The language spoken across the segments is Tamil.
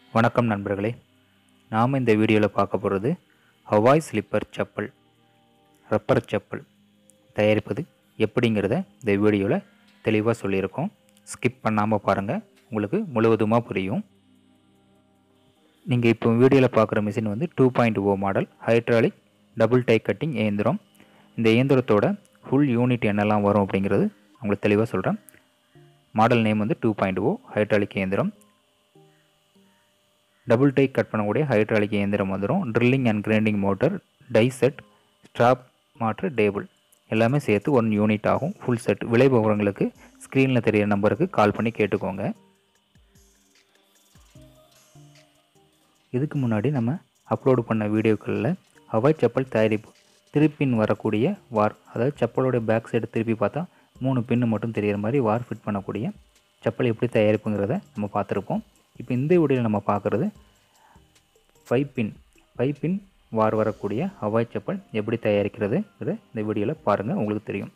வணக்கம் நண்பர்களே நாம் இந்த வீடியோவில் பார்க்க போகிறது Hawaii slipper chappal rubber chappal தயாரிப்பது எப்படிங்கிறத இந்த வீடியோவில் தெளிவாக சொல்லியிருக்கோம் ஸ்கிப் பண்ணாமல் பாருங்கள் உங்களுக்கு முழுவதுமாக புரியும் நீங்கள் இப்போ வீடியோவில் பார்க்குற மிஷின் வந்து two point O model hydraulic double die cutting இயந்திரம் இந்த இயந்திரத்தோட ஃபுல் யூனிட் என்னெல்லாம் வரும் அப்படிங்கிறது உங்களுக்கு தெளிவாக சொல்கிறேன் மாடல் நேம் வந்து டூ பாயிண்ட் ஓ ஹைட்ராலிக் இயந்திரம் டபுள் டை கட் பண்ணக்கூடிய ஹைட்ராலிக் இயந்திரம் வந்துடும் drilling and grinding motor die set strap மாற்று டேபிள் எல்லாமே சேர்த்து ஒன் யூனிட் ஆகும் ஃபுல் செட் விலை விவரங்களுக்கு ஸ்க்ரீனில் தெரியிற நம்பருக்கு கால் பண்ணி கேட்டுக்கோங்க இதுக்கு முன்னாடி நம்ம அப்லோடு பண்ண வீடியோக்களில் ஹவாய் செப்பல் தயாரிப்பு திருப்பின் வரக்கூடிய வார் அதாவது செப்பலோடைய பேக் சைடு திருப்பி பார்த்தா மூணு பின்னு மட்டும் தெரிகிற மாதிரி வார் ஃபிட் பண்ணக்கூடிய செப்பல் எப்படி தயாரிப்புங்கிறத நம்ம பார்த்துருப்போம் இப்போ இந்த வீடியோவில் நம்ம பார்க்குறது ஃபைவ் பின் ஃபைவ் பின் வார் வரக்கூடிய ஹவாய் செப்பல் எப்படி தயாரிக்கிறதுங்கிறத இந்த வீடியோவில் பாருங்கள் உங்களுக்கு தெரியும்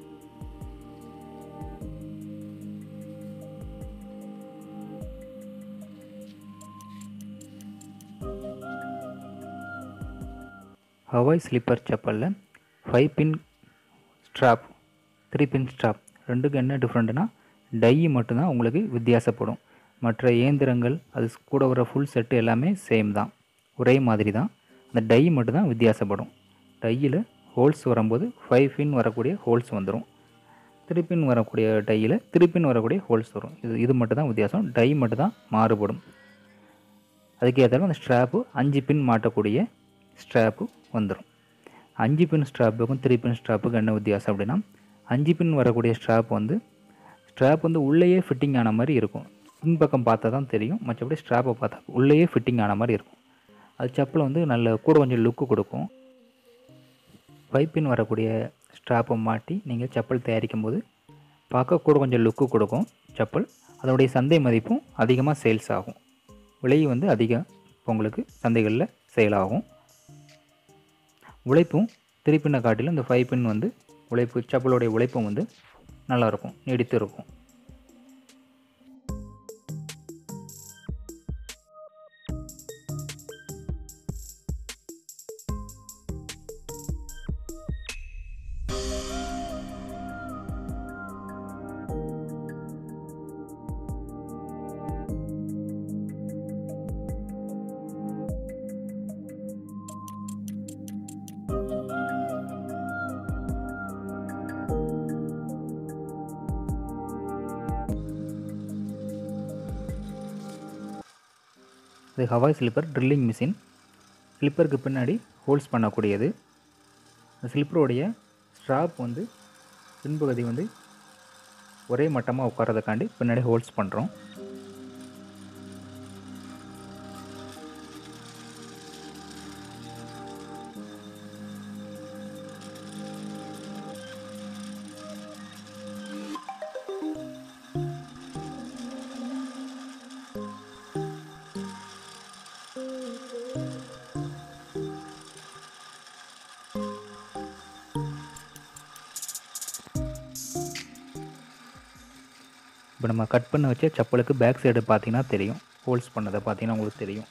ஹவாய் ஸ்லிப்பர் செப்பலில் five pin strap three pin strap ரெண்டுக்கும் என்ன டிஃப்ரெண்ட்னா டை மட்டும்தான் உங்களுக்கு வித்தியாசப்படும் மற்ற இயந்திரங்கள் அது கூட வர ஃபுல் செட்டு எல்லாமே சேம் தான் ஒரே மாதிரி தான் அந்த டை மட்டும்தான் வித்தியாசப்படும் டையில் ஹோல்ஸ் வரும்போது ஃபைவ் பின் வரக்கூடிய ஹோல்ஸ் வந்துடும் திருப்பின் வரக்கூடிய டையில் திருப்பின் வரக்கூடிய ஹோல்ஸ் வரும் இது இது மட்டும் தான் வித்தியாசம் டை மட்டும் தான் மாறுபடும் அதுக்கேற்றாலும் அந்த ஸ்ட்ராப்பு அஞ்சு பின் மாட்டக்கூடிய ஸ்ட்ராப்பு வந்துடும் அஞ்சு பின் ஸ்ட்ராப்புக்கும் த்ரீ பின் ஸ்ட்ராப்புக்கும் என்ன வித்தியாசம் அப்படின்னா அஞ்சு பின் வரக்கூடிய ஸ்ட்ராப் வந்து ஸ்ட்ராப் வந்து உள்ளேயே ஃபிட்டிங் ஆன மாதிரி இருக்கும் பின்பக்கம் பார்த்தா தான் தெரியும் மற்றபடி ஸ்ட்ராப்பை பார்த்தா உள்ளேயே ஃபிட்டிங் ஆன மாதிரி இருக்கும் அது செப்பல் வந்து நல்ல கூட கொஞ்சம் லுக்கு கொடுக்கும் ஃபைவ் பின் வரக்கூடிய ஸ்ட்ராப்பை மாட்டி நீங்கள் செப்பல் தயாரிக்கும் போது பார்க்க கூட கொஞ்சம் லுக்கு கொடுக்கும் செப்பல் அதனுடைய சந்தை மதிப்பும் அதிகமாக சேல்ஸ் ஆகும் விலை வந்து அதிகம் உங்களுக்கு சந்தைகளில் சேல் ஆகும் உழைப்பும் திருப்பின காட்டிலும் இந்த ஃபைவ் பின் வந்து உழைப்பு செப்பலுடைய உழைப்பும் வந்து நல்லாயிருக்கும் நீடித்து இருக்கும் இது ஹவாய் ஸ்லிப்பர் ட்ரில்லிங் மிஷின் ஸ்லிப்பருக்கு பின்னாடி ஹோல்ஸ் பண்ணக்கூடியது இந்த ஸ்லிப்பருடைய ஸ்ட்ராப் வந்து பின்பகுதி வந்து ஒரே மட்டமாக உட்காரதுக்காண்டி பின்னாடி ஹோல்ஸ் பண்ணுறோம் இப்போ நம்ம கட் பண்ண வச்ச செப்பலுக்கு பேக் சைடு பார்த்தீங்கன்னா தெரியும் ஹோல்ஸ் பண்ணதை பார்த்தீங்கன்னா உங்களுக்கு தெரியும்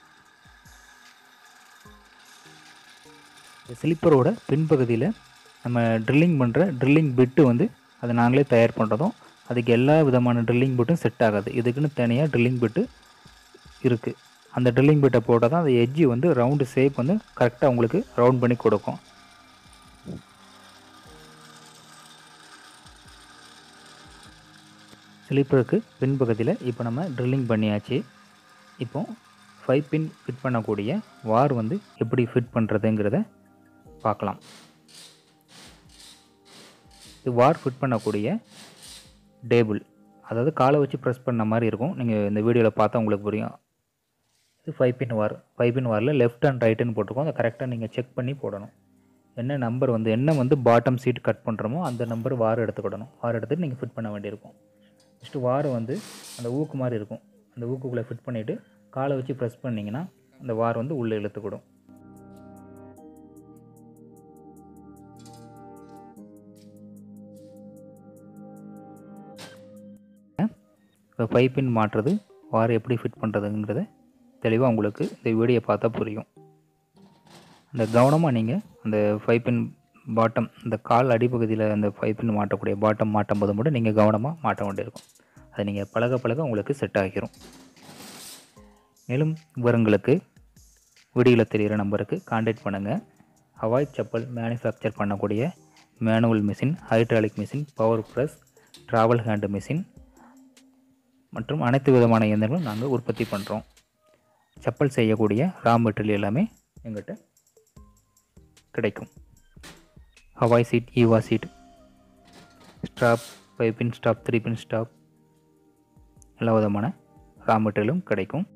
ஸ்லிப்பரோட பின்பகுதியில் நம்ம ட்ரில்லிங் பண்ணுற ட்ரில்லிங் பிட்டு வந்து அதை நாங்களே தயார் பண்ணுறதும் அதுக்கு எல்லா விதமான ட்ரில்லிங் பிட்டும் செட் ஆகாது இதுக்குன்னு தனியாக ட்ரில்லிங் பிட்டு இருக்குது அந்த ட்ரில்லிங் பிட்டை போட்டால் தான் அந்த எட்ஜி வந்து ரவுண்டு ஷேப் வந்து கரெக்டாக உங்களுக்கு ரவுண்ட் பண்ணி கொடுக்கும் ஸ்லீப்பருக்கு பின்பகுதியில் இப்போ நம்ம ட்ரில்லிங் பண்ணியாச்சு இப்போ ஃபைவ் பின் ஃபிட் பண்ணக்கூடிய வார் வந்து எப்படி ஃபிட் பண்ணுறதுங்கிறத பார்க்கலாம் இது வார் ஃபிட் பண்ணக்கூடிய டேபிள் அதாவது காலை வச்சு ப்ரெஸ் பண்ண மாதிரி இருக்கும் நீங்கள் இந்த வீடியோவில் பார்த்தா உங்களுக்கு புரியும் இது ஃபைவ் பின் வார் ஃபைவ் பின் வாரில் லெஃப்ட் அண்ட் ரைட்டுன்னு போட்டிருக்கோம் அதை கரெக்டாக நீங்கள் செக் பண்ணி போடணும் என்ன நம்பர் வந்து என்ன வந்து பாட்டம் சீட் கட் பண்ணுறோமோ அந்த நம்பர் வார் எடுத்துக்கிடணும் வார் எடுத்துகிட்டு நீங்கள் ஃபிட் பண்ண வேண்டியிருக்கும் ஃபஸ்ட்டு வாரம் வந்து அந்த ஊக்கு மாதிரி இருக்கும் அந்த ஊக்குக்குள்ளே ஃபிட் பண்ணிவிட்டு காலை வச்சு ப்ரெஸ் பண்ணிங்கன்னா அந்த வார் வந்து உள்ளே இழுத்துக்கிடும் இப்போ பைப்பின் மாற்றுறது வார் எப்படி ஃபிட் பண்ணுறதுங்கிறத தெளிவாக உங்களுக்கு இந்த வீடியோ பார்த்தா புரியும் அந்த கவனமாக நீங்கள் அந்த ஃபைவ் பின் பாட்டம் இந்த கால் அடிப்பகுதியில் அந்த ஃபைவ் பின் மாட்டக்கூடிய பாட்டம் மாட்டும் போது மட்டும் நீங்கள் கவனமாக மாட்ட வேண்டியிருக்கும் அதை நீங்கள் பழக பழக உங்களுக்கு செட் ஆகிரும் மேலும் விவரங்களுக்கு வீடியோவில் தெரிகிற நம்பருக்கு காண்டாக்ட் பண்ணுங்கள் ஹவாய் செப்பல் மேனுஃபேக்சர் பண்ணக்கூடிய manual machine hydraulic machine power press travel hand machine மற்றும் அனைத்து விதமான இயந்திரங்களும் நாங்கள் உற்பத்தி பண்ணுறோம் செப்பல் செய்யக்கூடிய ரா மெட்டீரியல் எல்லாமே எங்கிட்ட கிடைக்கும் Hawaii sheet EVA sheet strap five pin strap three pin strap எல்லா விதமான ரா மெட்டீரியலும் கிடைக்கும்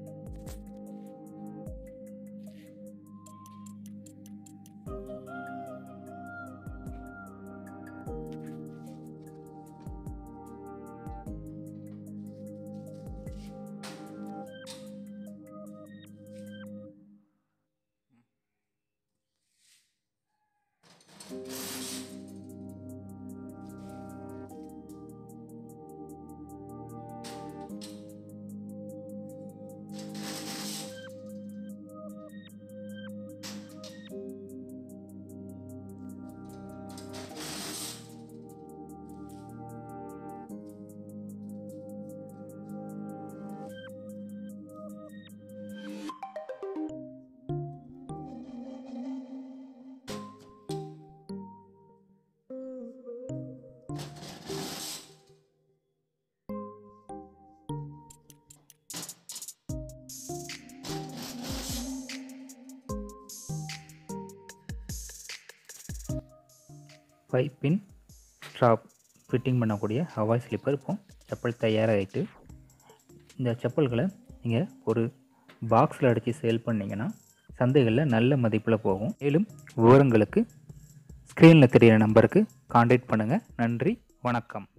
ஃபைவ் பின் ஸ்ட்ராப் ஃபிட்டிங் பண்ணக்கூடிய ஹவாய் ஸ்லிப்பர் இப்போ செப்பல் தயாராகிட்டு இந்த செப்பல்களை நீங்கள் ஒரு பாக்ஸில் அடித்து சேல் பண்ணிங்கன்னா சந்தைகளில் நல்ல மதிப்பில் போகும் மேலும் விவரங்களுக்கு ஸ்க்ரீனில் தெரிகிற நம்பருக்கு காண்டாக்ட் பண்ணுங்கள் நன்றி வணக்கம்